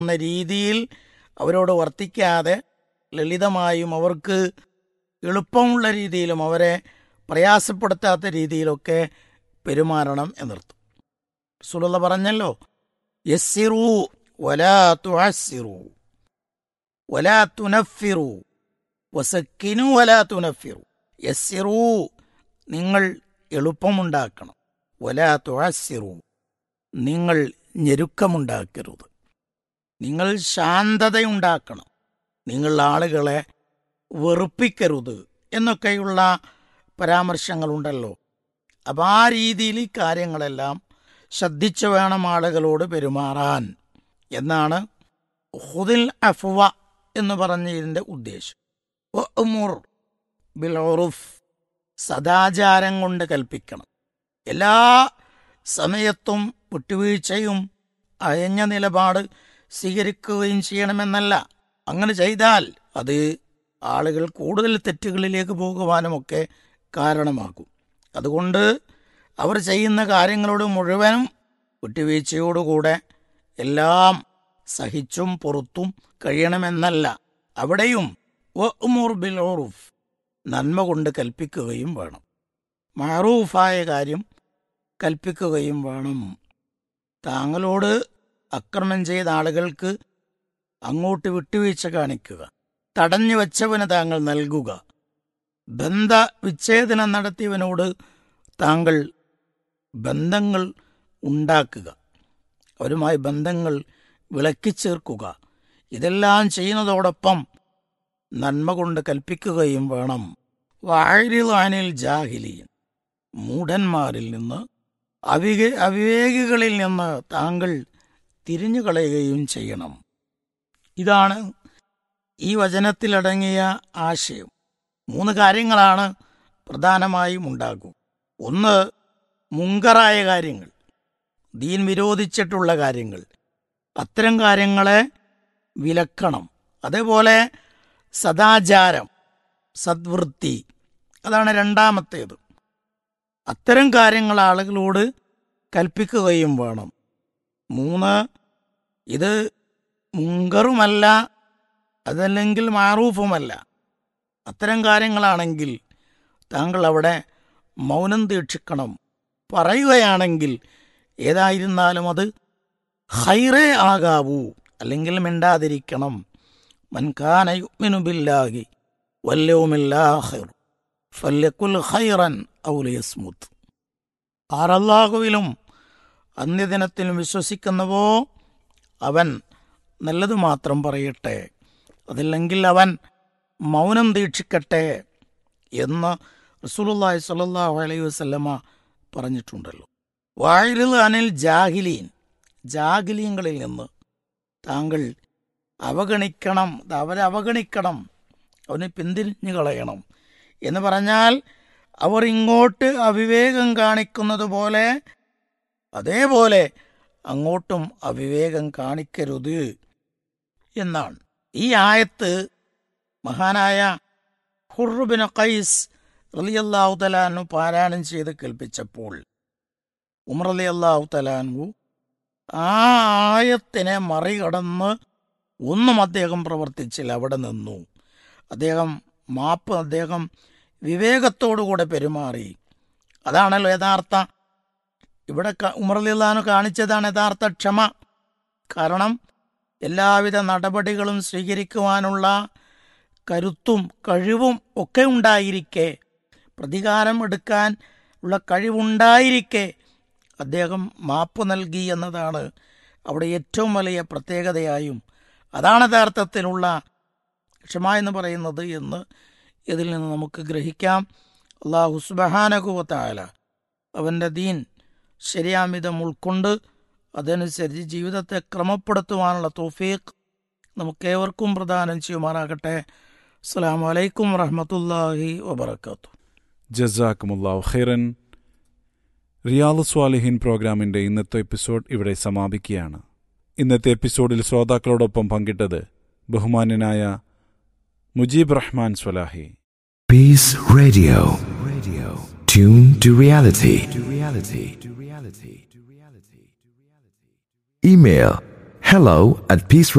എന്ന രീതിയിൽ അവരോട് വർത്തിക്കാതെ ലളിതമായും അവർക്ക് എളുപ്പമുള്ള രീതിയിലും അവരെ പ്രയാസപ്പെടുത്താത്ത രീതിയിലൊക്കെ പെരുമാറണം എന്നർത്ഥം സുലുള്ള പറഞ്ഞല്ലോ യസ്സിറു വലാ തുഅസ്സിറു വലാ തുനഫിറു വസക്കിനു വലാ തുനഫിറു യസ്സിറു നിങ്ങൾ എളുപ്പമുണ്ടാക്കണം വലാ തുഅസ്സിറു നിങ്ങൾ ഞെരുക്കമുണ്ടാക്കരുത് നിങ്ങൾ ശാന്തതയുണ്ടാക്കണം നിങ്ങൾ ആളുകളെ വെറുപ്പിക്കരുത് എന്നൊക്കെയുള്ള പരാമർശങ്ങളുണ്ടല്ലോ അപ്പം ആ രീതിയിൽ ഈ കാര്യങ്ങളെല്ലാം ശ്രദ്ധിച്ചു വേണം ആളുകളോട് പെരുമാറാൻ എന്നാണ് ഹുദിൽ അഫ്വ എന്ന് പറഞ്ഞതിൻ്റെ ഉദ്ദേശം ഉമുർ ബിൽ ഉറുഫ് സദാചാരം കൊണ്ട് കൽപ്പിക്കണം എല്ലാ സമയത്തും വിട്ടുവീഴ്ചയും അയഞ്ഞ നിലപാട് സ്വീകരിക്കുകയും ചെയ്യണമെന്നല്ല അങ്ങനെ ചെയ്താൽ അത് ആളുകൾ കൂടുതൽ തെറ്റുകളിലേക്ക് പോകുവാനുമൊക്കെ കാരണമാകും അതുകൊണ്ട് അവർ ചെയ്യുന്ന കാര്യങ്ങളോട് മുഴുവനും വിട്ടുവീഴ്ചയോടുകൂടെ എല്ലാം സഹിച്ചും പുറത്തും കഴിയണമെന്നല്ല അവിടെയും വഅ്മുർ ബിൽ ഉറുഫ് നന്മ കൊണ്ട് കൽപ്പിക്കുകയും വേണം മഹറൂഫായ കാര്യം കൽപ്പിക്കുകയും വേണം താങ്കളോട് അക്രമം ചെയ്ത ആളുകൾക്ക് അങ്ങോട്ട് വിട്ടുവീഴ്ച കാണിക്കുക തടഞ്ഞു വച്ചവന് താങ്കൾ നൽകുക ബന്ധ വിച്ഛേദനം നടത്തിയവനോട് താങ്കൾ ബന്ധങ്ങൾ ഉണ്ടാക്കുക അവരുമായി ബന്ധങ്ങൾ വിളക്കിച്ചേർക്കുക ഇതെല്ലാം ചെയ്യുന്നതോടൊപ്പം നന്മ കൊണ്ട് കൽപ്പിക്കുകയും വേണം വാഴിലാനിൽ ജാഹിലിയൻ മൂഢന്മാരിൽ നിന്ന് അവിക അവിവേകികളിൽ നിന്ന് താങ്കൾ തിരിഞ്ഞു കളയുകയും ചെയ്യണം ഇതാണ് ഈ വചനത്തിലടങ്ങിയ ആശയം മൂന്ന് കാര്യങ്ങളാണ് പ്രധാനമായും ഉണ്ടാകും ഒന്ന് മുങ്കറായ കാര്യങ്ങൾ ദീൻ വിരോധിച്ചിട്ടുള്ള കാര്യങ്ങൾ അത്തരം കാര്യങ്ങളെ വിലക്കണം അതേപോലെ സദാചാരം സദ്വൃത്തി അതാണ് രണ്ടാമത്തേത് അത്തരം കാര്യങ്ങൾ ആളുകളോട് കൽപ്പിക്കുകയും വേണം മൂന്ന് ഇത് മുങ്കറുമല്ല അതല്ലെങ്കിൽ മാറൂഫുമല്ല അത്തരം കാര്യങ്ങളാണെങ്കിൽ താങ്കൾ അവിടെ മൗനം ദീക്ഷിക്കണം പറയുകയാണെങ്കിൽ ഏതായിരുന്നാലും അത് ഹൈറേ ആകാവൂ അല്ലെങ്കിൽ മിണ്ടാതിരിക്കണം മൻകാന യുഅ്മിനു ബില്ലാഹി വല്യവുമില്ലാഹിർ ഫല്യക്കുൽ ഖൈറൻ ഔലിയസ്മുത്ത് ആറല്ലാഹുവിലും അന്ത്യദിനത്തിലും വിശ്വസിക്കുന്നവോ അവൻ നല്ലത് മാത്രം പറയട്ടെ അതല്ലെങ്കിൽ അവൻ മൗനം ദീക്ഷിക്കട്ടെ എന്ന് റസൂലുള്ളാഹി സ്വല്ലല്ലാഹു അലൈഹി വസല്ലമ പറഞ്ഞിട്ടുണ്ടല്ലോ വാഴിൽ അനിൽ ജാഹിലീൻ ജാഹിലീങ്ങളിൽ നിന്ന് താങ്കൾ അവഗണിക്കണം അവരെ അവഗണിക്കണം അവനെ പിന്തിരിഞ്ഞു കളയണം എന്ന് പറഞ്ഞാൽ അവർ ഇങ്ങോട്ട് അവിവേകം കാണിക്കുന്നത് പോലെ അതേപോലെ അങ്ങോട്ടും അവിവേകം കാണിക്കരുത് എന്നാണ് ഈ ആയത്ത് മഹാനായ ഹുറുബിൻ ഖൈസ് റലിയല്ലാഹു തലാനു പാരായണം ചെയ്ത് കേൾപ്പിച്ചപ്പോൾ ഉമർ അലി അള്ളാഹു തലാനു ആ ആയത്തിനെ മറികടന്ന് ഒന്നും അദ്ദേഹം പ്രവർത്തിച്ചില്ല അവിടെ നിന്നു അദ്ദേഹം മാപ്പ് അദ്ദേഹം വിവേകത്തോടുകൂടെ പെരുമാറി അതാണല്ലോ യഥാർത്ഥ ഇവിടെ ഉമർ അലി അള്ളഹാനു കാണിച്ചതാണ് യഥാർത്ഥ ക്ഷമ കാരണം എല്ലാവിധ നടപടികളും സ്വീകരിക്കുവാനുള്ള കരുത്തും കഴിവും ഒക്കെ ഉണ്ടായിരിക്കെ പ്രതികാരം എടുക്കാൻ ഉള്ള കഴിവുണ്ടായിരിക്കെ അദ്ദേഹം മാപ്പ് നൽകി എന്നതാണ് അവിടെ ഏറ്റവും വലിയ പ്രത്യേകതയായും അതാണ് യഥാർത്ഥത്തിലുള്ള ക്ഷമ എന്ന് പറയുന്നത് എന്ന് ഇതിൽ നിന്ന് നമുക്ക് ഗ്രഹിക്കാം അള്ളാഹു സുബഹാനകുവത്തായ അവൻ്റെ ദീൻ ശരിയാമിതം ഉൾക്കൊണ്ട് അതനുസരിച്ച് ജീവിതത്തെ ക്രമപ്പെടുത്തുവാനുള്ള തോഫീഖ് നമുക്കേവർക്കും പ്രദാനം ചെയ്യുമാറാകട്ടെ അസ്സാം വലൈക്കും വറഹമത്തല്ലാഹി വബർക്കാത്തു ജസാക്കുമുല്ലാഹു ഖൈറൻ റിയാദ് സ്വാലിഹിൻ പ്രോഗ്രാമിന്റെ ഇന്നത്തെ എപ്പിസോഡ് ഇവിടെ സമാപിക്കുകയാണ് ഇന്നത്തെ എപ്പിസോഡിൽ ശ്രോതാക്കളോടൊപ്പം പങ്കിട്ടത് ബഹുമാന്യനായ മുജീബ് റഹ്മാൻ സ്വലാഹി Peace Radio. Radio. Tune to reality. To reality. To reality. To reality. Email hello at peace